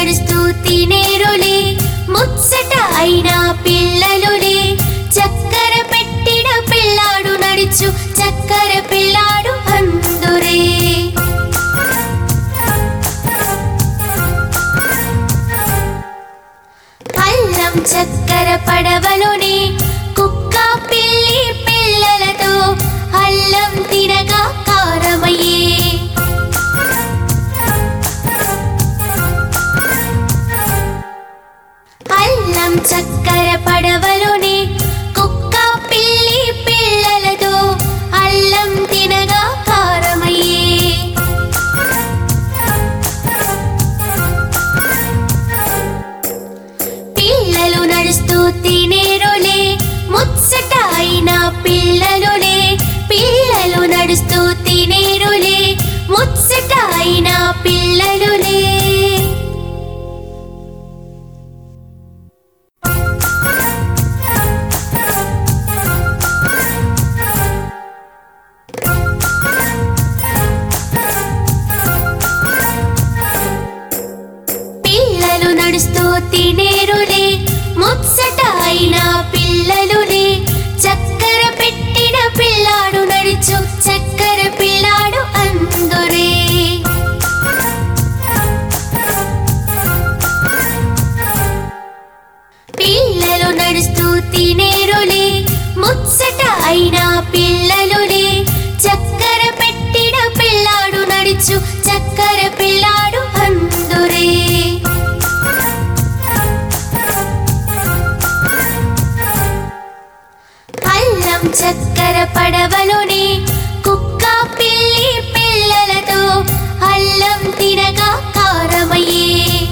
నడుస్తూ తినేరులే ముచ్చట అయిన పిల్లలులే చక్కెర పెట్టిన పిల్లాడు నడుచు చక్కెర పిల్లాడు అందురే అల్లం చక్కెర పడవలోనే కుక్క పిల్లి పిల్లలతో అల్లం తినగా కారమయ్యే అల్లం చక్కెర పడవలోనే కుక్క పిల్లి పిల్లలతో అల్లం తినగా కారమయ్యే పిల్లలు నడుస్తూ తినేరులే ముచ్చట అయిన పిల్లలులే పిల్లలు నడుస్తూ తినేరులే ముచ్చట అయిన పిల్లలులే పిల్లలు నడుస్తూ తినేరులే ముచ్చట అయిన పిల్లలులే చక్కెర పెట్టిన పిల్లాడు నడుచు చక్కెర పిల్లాడు అందురే పిల్లలు నడుస్తూ తినేరులే ముచ్చట అయిన పిల్లలులే చక్కెర పెట్టిన పిల్లాడు నడుచు చక్కెర పిల్లాడు అందురే అల్లం చక్కెర పడవలోనే కుక్క పిల్లి పిల్లలతో అల్లం తినగా కారమయ్యే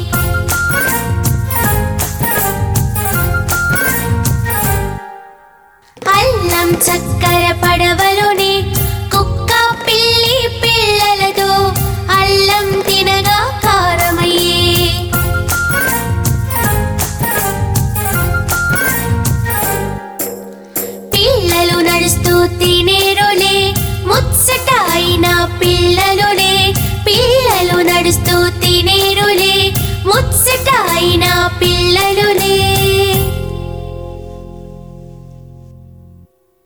అల్లం చక్కెర పడవలోనే కుక్క పిల్లి పిల్లలతో అల్లం తినగా కారమయ్యే పిల్లలు నడుస్తూ తినేరులే ముచ్చట అయిన పిల్లలులే పిల్లలు నడుస్తూ తినేరులే ముచ్చట అయిన పిల్లలులే